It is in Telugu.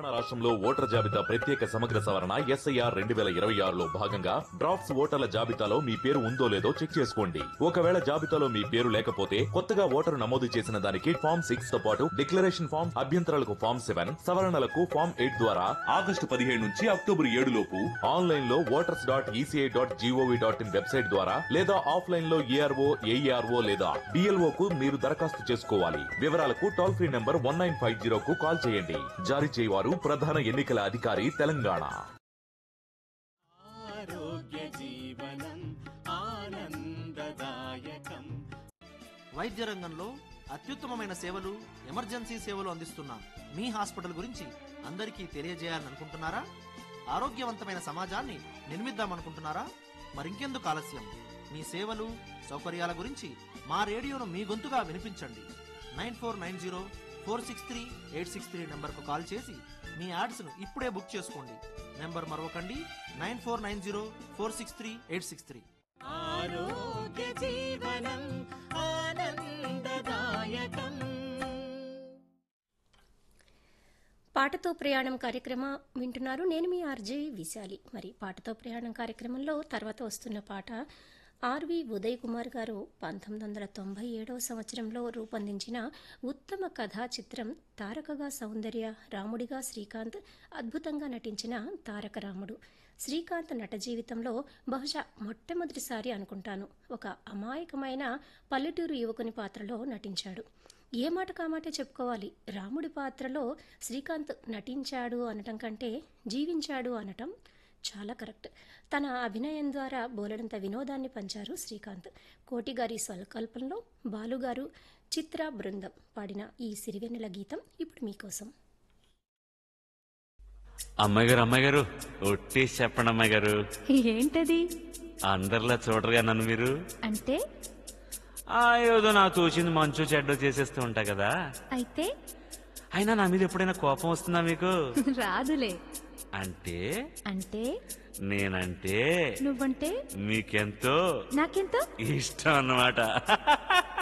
తెలంగాణ రాష్ట్రంలో ఓటర్ జాబితా ప్రత్యేక సమగ్ర సవరణ ఎస్ఐఆర్ రెండు వేల ఇరవై ఆరులో భాగంగా డ్రాఫ్ట్స్ ఓటర్ల జాబితాలో మీ పేరు ఉందో లేదో చెక్ చేసుకోండి ఒకవేళ జాబితాలో మీ పేరు లేకపోతే కొత్తగా ఓటరు నమోదు చేసిన దానికి ఫామ్ సిక్స్ తో పాటు డిక్లరేషన్ ఫామ్ అభ్యంతరాలకు ఫామ్ సెవెన్ సవరణలకు ఫామ్ ఎయిట్ ద్వారా ఆగస్టు పదిహేడు నుంచి అక్టోబర్ ఏడు లోపు ఆన్లైన్ లో voters dot ECI dot GOV dot in website ద్వారా లేదా ఆఫ్లైన్ లో ఏఆర్ఓ ఏఈఆర్ఓ లేదా డిఎల్ఓ కు మీరు దరఖాస్తు చేసుకోవాలి వివరాలకు toll free number one nine five zero కు కాల్ చేయండి జారీ చేయవారు ప్రధాన ఎన్నికల అధికారి తెలంగాణ ఆరోగ్య జీవనం ఆనందదాయకం వైద్య రంగంలో అత్యుత్తమమైన సేవలు ఎమర్జెన్సీ సేవలు అందిస్తున్న మీ హాస్పిటల్ గురించి అందరికీ తెలియజేయాలని అనుకుంటున్నారా ఆరోగ్యవంతమైన సమాజాన్ని నిర్మిద్దామనుకుంటున్నారా మరింకెందుకు ఆలస్యం మీ సేవలు సౌకర్యాల గురించి మా రేడియోను మీ గొంతుగా వినిపించండి nine four nine zero four six three eight six three నెంబర్కు కాల్ చేసి మీ యాడ్స్ను ఇప్పుడే బుక్ చేసుకోండి నెంబర్ మరొకండి nine four nine zero four six three eight six three ఆరోగ్య జీవనం ఆనందదాయకం పాటతో ప్రయాణం కార్యక్రమం వింటున్నారు నేను మీ ఆర్జే విశాలి మరి పాటతో ప్రయాణం కార్యక్రమంలో తర్వాత వస్తున్న పాట ఆర్వి ఉదయ్ కుమార్ గారు పంతొమ్మిది వందల తొంభై ఏడవ సంవత్సరంలో రూపొందించిన ఉత్తమ కథా చిత్రం తారకగా సౌందర్య రాముడిగా శ్రీకాంత్ అద్భుతంగా నటించిన తారక రాముడు శ్రీకాంత్ నట జీవితంలో బహుశా మొట్టమొదటిసారి అనుకుంటాను ఒక అమాయకమైన పల్లెటూరు యువకుని పాత్రలో నటించాడు ఏ మాట కామాటే చెప్పుకోవాలి రాముడి పాత్రలో శ్రీకాంత్ నటించాడు అనటం కంటే జీవించాడు అనటం చాలా కరెక్ట్ తన అభినయం ద్వారా బోలెడంత వినోదాన్ని పంచారు శ్రీకాంత్ కోటిగారి స్వల్కల్పంలో బాలుగారు చిత్ర బృందం పాడిన ఈ సిరివెన్నెల గీతం ఇప్పుడు మీకోసం అమ్మాయి గారు అమ్మాయి గారు ఒట్టేసి చెప్పండి అమ్మాయి గారు ఏంటది అందరిలా చూడరుగా నన్ను మీరు అంటే ఆ ఏదో నాకు తోచింది మంచు చెడ్డ చేసేస్తూ ఉంటా కదా అయితే అయినా నా మీద ఎప్పుడైనా కోపం వస్తుందా మీకు రాదులే అంటే అంటే నేనంటే నువ్వంటే మీకెంతో నాకెంతో ఇష్టం అన్నమాట